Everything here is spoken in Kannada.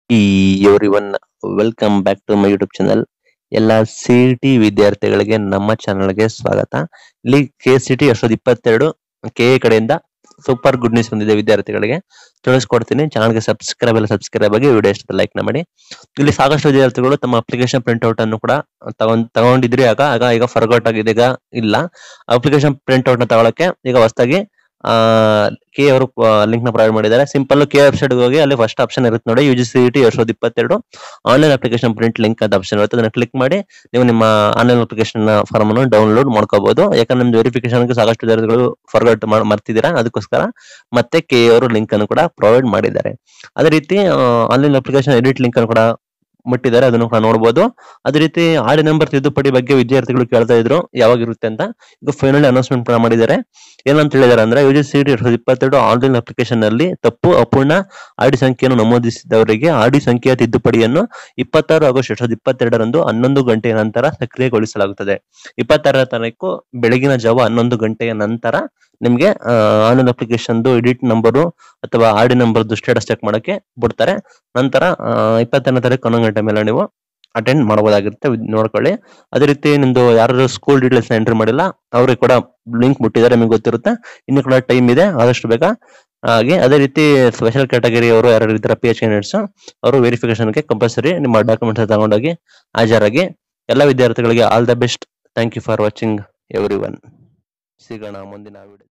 ಈ everyone welcome back to my YouTube channel ಎಲ್ಲ ಸಿ ಟಿ ವಿದ್ಯಾರ್ಥಿಗಳಿಗೆ ನಮ್ಮ ಚಾನಲ್ಗೆ ಸ್ವಾಗತ ಇಲ್ಲಿ ಕೆ ಸಿ ಟಿ ಎರಡ್ ಸಾವಿರದ ಇಪ್ಪತ್ತೆರಡು ಕೆ ಎ ಕಡೆಯಿಂದ ಸೂಪರ್ ಗುಡ್ ನ್ಯೂಸ್ ಬಂದಿದೆ ವಿದ್ಯಾರ್ಥಿಗಳಿಗೆ ತಿಳಿಸ್ಕೊಡ್ತೀನಿ ಚಾನಲ್ಗೆ ಸಬ್ಸ್ಕ್ರೈಬ್ ಎಲ್ಲ ಸಬ್ಸ್ಕ್ರೈಬ್ ಆಗಿ ವಿಡಿಯೋ ಇಷ್ಟ ಲೈಕ್ ಮಾಡಿ ಇಲ್ಲಿ ಸಾಕಷ್ಟು ವಿದ್ಯಾರ್ಥಿಗಳು ತಮ್ಮ ಅಪ್ಲಿಕೇಶನ್ ಪ್ರಿಂಟ್ಔಟ್ ಅನ್ನು ಕೂಡ ತಗೊಂಡ್ ತಗೊಂಡಿದ್ರಿ ಆಗ ಆಗ ಈಗ ಫರ್ಗೌಟ್ ಆಗಿದೆ ಈಗ ಇಲ್ಲ ಅಪ್ಲಿಕೇಶನ್ ಪ್ರಿಂಟ್ಔಟ್ ನ ತಗೊಳಕ್ಕೆ ಈಗ ಹೊಸದಾಗಿ ಕೆ ಅವರು ಲಿಂಕ್ ನ ಪ್ರೊವೈಡ್ ಮಾಡಿದ್ದಾರೆ ಸಿಂಪಲ್ ಕೆ ವೆಬ್ಸೈಟ್ ಹೋಗಿ ಅಲ್ಲಿ ಫಸ್ಟ್ ಆಪ್ಷನ್ ಇರುತ್ತೆ ನೋಡಿ ಯು ಜಿ ಸಿ ಟಿ ಎರಡ್ ಸಾವಿರದ ಇಪ್ಪತ್ತೆರಡು ಆನ್ಲೈನ್ ಅಪ್ಲಿಕೇಶನ್ ಪ್ರಿಂಟ್ ಲಿಂಕ್ ಅಂತ ಆಪ್ಷನ್ ಇರುತ್ತೆ ಅದನ್ನ ಕ್ಲಿಕ್ ಮಾಡಿ ನೀವು ನಿಮ್ಮ ಆನ್ಲೈನ್ ಅಪ್ಲಿಕೇಶನ್ ಫಾರ್ಮ್ ಅನ್ನು ಡೌನ್ಲೋಡ್ ಮಾಡ್ಕೋಬಹುದು ಯಾಕಂದ್ರೆ ನಿಮ್ದು ವೆರಿಫಿಕೇಶನ್ ಸಾಕಷ್ಟು ವಿದ್ಯಾರ್ಥಿಗಳು ಫಾರ್ವರ್ಡ್ ಮರ್ತಿದ್ದೀರಾ ಅದಕ್ಕೋಸ್ಕರ ಮತ್ತೆ ಕೆ ಅವರು ಲಿಂಕ್ ಅನ್ನು ಕೂಡ ಪ್ರೊವೈಡ್ ಮಾಡಿದ್ದಾರೆ ಅದೇ ರೀತಿ ಆನ್ಲೈನ್ ಅಪ್ಲಿಕೇಶನ್ ಎಡಿಟ್ ಲಿಂಕ್ ಅನ್ನು ಕೂಡ ಮುಟ್ಟಿದ್ದಾರೆ ಅದನ್ನು ಕೂಡ ನೋಡಬಹುದು ಅದೇ ರೀತಿ ಆಡಿ ನಂಬರ್ ತಿದ್ದುಪಡಿ ಬಗ್ಗೆ ವಿದ್ಯಾರ್ಥಿಗಳು ಕೇಳ್ತಾ ಇದ್ರು ಯಾವಾಗ ಇರುತ್ತೆ ಅಂತ ಈಗ ಫೈನಲ್ ಅನೌನ್ಸ್ಮೆಂಟ್ ಕೂಡ ಮಾಡಿದ್ದಾರೆ ಏನಂತ ಹೇಳಿದಾರೆ ಅಂದ್ರೆ ಯು ಜಿ ಸಿ ಟಿ ಎರಡ್ ಸಾವಿರದ ಇಪ್ಪತ್ತೆರಡು ಆನ್ಲೈನ್ ಅಪ್ಲಿಕೇಶನ್ ನಲ್ಲಿ ತಪ್ಪು ಅಪೂರ್ಣ ಆಡಿ ಸಂಖ್ಯೆಯನ್ನು ನಮೂದಿಸಿದವರಿಗೆ ಆಡಿ ಸಂಖ್ಯೆಯ ತಿದ್ದುಪಡಿಯನ್ನು ಇಪ್ಪತ್ತಾರು ಆಗಸ್ಟ್ ಎರಡ್ ಸಾವಿರದ ಇಪ್ಪತ್ತೆರಡರಂದು ಹನ್ನೊಂದು ಗಂಟೆಯ ನಂತರ ಸಕ್ರಿಯಗೊಳಿಸಲಾಗುತ್ತದೆ ಇಪ್ಪತ್ತಾರರ ತಾರೀಕು ಬೆಳಗಿನ ಜಾವ ಹನ್ನೊಂದು ಗಂಟೆಯ ನಂತರ ನಿಮ್ಗೆ ಆನ್ಲೈನ್ ಅಪ್ಲಿಕೇಶನ್ ಎಡಿಟ್ ನಂಬರು ಅಥವಾ ಆರ್ ಡಿ ನಂಬರ್ದು ಸ್ಟೇಟಸ್ ಚೆಕ್ ಮಾಡಕ್ಕೆ ಬಿಡ್ತಾರೆ ನಂತರ ಇಪ್ಪತ್ತನೇ ತಾರೀಕು ಹನ್ನೊಂದು ಗಂಟೆ ಮೇಲೆ ನೀವು ಅಟೆಂಡ್ ಮಾಡಬಹುದಾಗಿರುತ್ತೆ ವಿದ್- ನೋಡ್ಕೊಳ್ಳಿ ಅದೇ ರೀತಿ ನಿಮ್ದು ಯಾರು ಸ್ಕೂಲ್ ಡೀಟೇಲ್ಸ್ ಎಂಟ್ರಿ ಮಾಡಿಲ್ಲ ಅವ್ರಿಗೆ ಕೂಡ ಲಿಂಕ್ ಮುಟ್ಟಿದ್ದಾರೆ ನಿಮಗೆ ಗೊತ್ತಿರುತ್ತೆ ಇನ್ನು ಕೂಡ ಟೈಮ್ ಇದೆ ಆದಷ್ಟು ಬೇಗ ಹಾಗೆ ಅದೇ ರೀತಿ ಸ್ಪೆಷಲ್ ಕ್ಯಾಟಗರಿ ಅವರು ಯಾರು ಇರ್ತಾರೆ ಪಿ ಎಚ್ ಕ್ಯಾಂಡಿಡೇಟ್ಸ್ ಅವರು ವೆರಿಫಿಕೇಶನ್ಗೆ ಕಂಪಲ್ಸರಿ ನಿಮ್ಮ ಡಾಕ್ಯುಮೆಂಟ್ಸ್ ತಗೊಂಡೋಗಿ ಹಾಜರಾಗಿ ಎಲ್ಲ ವಿದ್ಯಾರ್ಥಿಗಳಿಗೆ all the best thank you for watching everyone ಸಿಗೋಣ ಮುಂದಿನ ವಿಡಿಯೋ